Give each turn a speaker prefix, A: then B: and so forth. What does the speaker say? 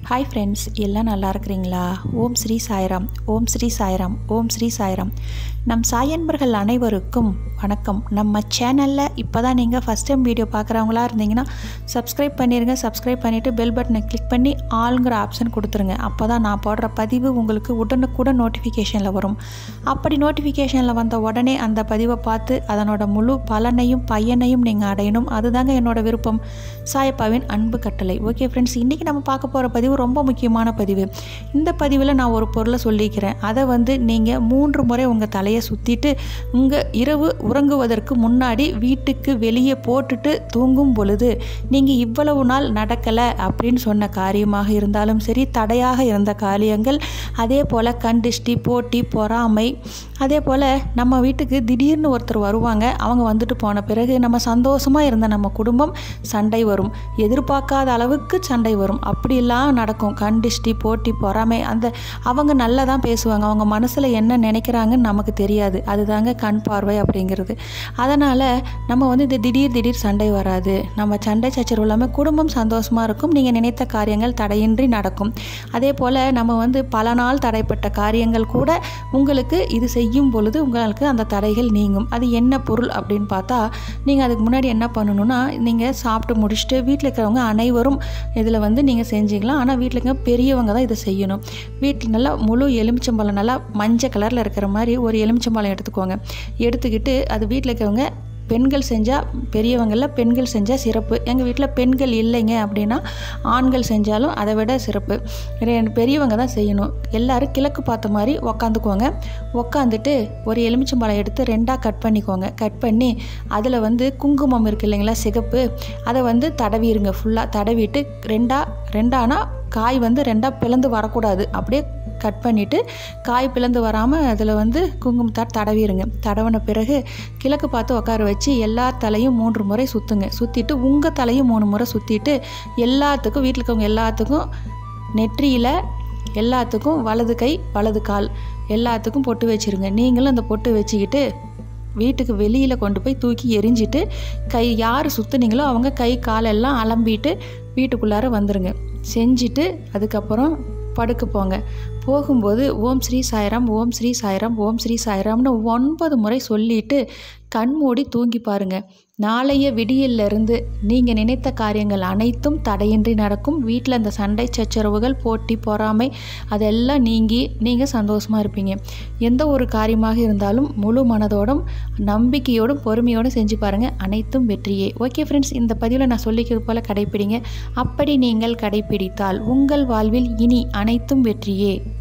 A: hi friends எல்லாம் நல்லா இருக்கிறீங்களா ஓம் ஸ்ரீ சாய்ராம் ஓம் ஸ்ரீ சாய்ராம் ஓம் ஸ்ரீ சாய்ராம் நம் சாயன்பர்கள் அனைவருக்கும் வணக்கம் நம்ம சேனலில் இப்போ தான் நீங்கள் ஃபஸ்ட் டைம் வீடியோ பார்க்குறவங்களா இருந்தீங்கன்னா சப்ஸ்கிரைப் பண்ணிடுங்க சப்ஸ்கிரைப் பண்ணிவிட்டு பெல் பட்டனை கிளிக் பண்ணி ஆளுங்கிற ஆப்ஷன் கொடுத்துருங்க அப்போ தான் நான் போடுற பதிவு உங்களுக்கு உடனுக்குடன் நோட்டிஃபிகேஷனில் வரும் அப்படி நோட்டிஃபிகேஷனில் வந்த உடனே அந்த பதிவை பார்த்து அதனோட முழு பலனையும் பயனையும் நீங்கள் அடையணும் அதுதாங்க என்னோட விருப்பம் சாயப்பாவின் அன்பு கட்டளை ஓகே ஃப்ரெண்ட்ஸ் இன்றைக்கி நம்ம பார்க்க போகிற பதிவு ரொம்ப முக்கியமான பதிவு இந்த பதிவில் நான் ஒரு பொருளை சொல்லிக்கிறேன் அதை வந்து நீங்கள் மூன்று முறை உங்கள் தலையை சுற்றிட்டு உங்கள் இரவு உறங்குவதற்கு முன்னாடி வீட்டுக்கு வெளியே போட்டுட்டு தூங்கும் பொழுது நீங்கள் இவ்வளவு நாள் நடக்கலை அப்படின்னு சொன்ன காரியமாக இருந்தாலும் சரி தடையாக இருந்த காரியங்கள் அதே போல் கண்டிஷ்டி போட்டி பொறாமை அதே போல் நம்ம வீட்டுக்கு திடீர்னு ஒருத்தர் வருவாங்க அவங்க வந்துட்டு போன பிறகு நம்ம சந்தோஷமாக இருந்த நம்ம குடும்பம் சண்டை வரும் எதிர்பார்க்காத அளவுக்கு சண்டை வரும் அப்படிலாம் நடக்கும் கண்டிஷ்டி போட்டி பொறாமை அந்த அவங்க நல்லா தான் பேசுவாங்க அவங்க மனசில் என்ன நினைக்கிறாங்கன்னு நமக்கு தெரியாது அதுதாங்க கண் பார்வை அப்படிங்கிறது அதனால் நம்ம வந்து இந்த திடீர் திடீர் சண்டை வராது நம்ம சண்டை சச்சரவு இல்லாமல் குடும்பம் சந்தோஷமாக இருக்கும் நீங்கள் நினைத்த காரியங்கள் தடையின்றி நடக்கும் அதே போல் நம்ம வந்து பல நாள் தடைப்பட்ட காரியங்கள் கூட உங்களுக்கு இது செய்யும் பொழுது உங்களுக்கு அந்த தடைகள் நீங்கும் அது என்ன பொருள் அப்படின்னு பார்த்தா நீங்கள் அதுக்கு முன்னாடி என்ன பண்ணணும்னா நீங்கள் சாப்பிட்டு முடிச்சுட்டு வீட்டில் இருக்கிறவங்க அனைவரும் இதில் வந்து நீங்கள் செஞ்சுக்கலாம் ஆனால் வீட்டில் இருக்க பெரியவங்க தான் இதை செய்யணும் வீட்டில் நல்லா முழு எலுமிச்சம்பழம் நல்லா மஞ்சள் கலரில் இருக்கிற மாதிரி ஒரு எலுமிச்சம்பழம் எடுத்துக்கோங்க எடுத்துக்கிட்டு அது வீட்டில் இருக்கிறவங்க பெண்கள் செஞ்சால் பெரியவங்களில் பெண்கள் செஞ்சால் சிறப்பு எங்கள் வீட்டில் பெண்கள் இல்லைங்க அப்படின்னா ஆண்கள் செஞ்சாலும் அதை விட சிறப்பு ரெண்டு பெரியவங்க தான் செய்யணும் எல்லோரும் கிழக்கு பார்த்த மாதிரி உக்காந்துக்குவாங்க உக்காந்துட்டு ஒரு எலுமிச்சம்பழம் எடுத்து ரெண்டாக கட் பண்ணிக்கோங்க கட் பண்ணி அதில் வந்து குங்குமம் இருக்குது இல்லைங்களா சிகப்பு அதை வந்து தடவிடுங்க ஃபுல்லாக தடவிட்டு ரெண்டாக ரெண்டானா காய் வந்து ரெண்டாக பிளந்து வரக்கூடாது அப்படியே கட் பண்ணிவிட்டு காய் பிளந்து வராமல் அதில் வந்து குங்குமத்தை தடவிடுங்க தடவின பிறகு கிழக்கு பார்த்து உட்கார வச்சு எல்லா தலையும் மூன்று முறை சுற்றுங்க சுற்றிட்டு உங்கள் தலையும் மூணு முறை சுற்றிட்டு எல்லாத்துக்கும் வீட்டில் இருக்கவங்க எல்லாத்துக்கும் நெற்றியில் எல்லாத்துக்கும் வலது கை வலது கால் எல்லாத்துக்கும் பொட்டு வச்சுருங்க நீங்களும் அந்த பொட்டு வச்சுக்கிட்டு வீட்டுக்கு வெளியில் கொண்டு போய் தூக்கி எரிஞ்சிட்டு கை யார் சுற்றுனீங்களோ அவங்க கை காலெல்லாம் அலம்பிட்டு வீட்டுக்குள்ளார வந்துடுங்க செஞ்சுட்டு அதுக்கப்புறம் படுக்க போங்க போகும்போது ஓம் ஸ்ரீ சாய்ராம் ஓம் ஸ்ரீ சாய்ராம் ஓம் ஸ்ரீ சாய்ராம்னு ஒன்பது முறை சொல்லிட்டு கண் மூடி தூங்கி பாருங்க நாளைய விடியலிருந்து நீங்கள் நினைத்த காரியங்கள் அனைத்தும் தடையின்றி நடக்கும் வீட்டில் அந்த சண்டை சச்சரவுகள் போட்டி பொறாமை அதெல்லாம் நீங்கி நீங்கள் சந்தோஷமாக இருப்பீங்க எந்த ஒரு காரியமாக இருந்தாலும் முழு மனதோடும் நம்பிக்கையோடும் பொறுமையோடும் செஞ்சு பாருங்கள் அனைத்தும் வெற்றியே ஓகே ஃப்ரெண்ட்ஸ் இந்த பதிவில் நான் சொல்லிக்கிறது போல் கடைப்பிடிங்க அப்படி நீங்கள் கடைப்பிடித்தால் உங்கள் வாழ்வில் இனி அனைத்தும் வெற்றியே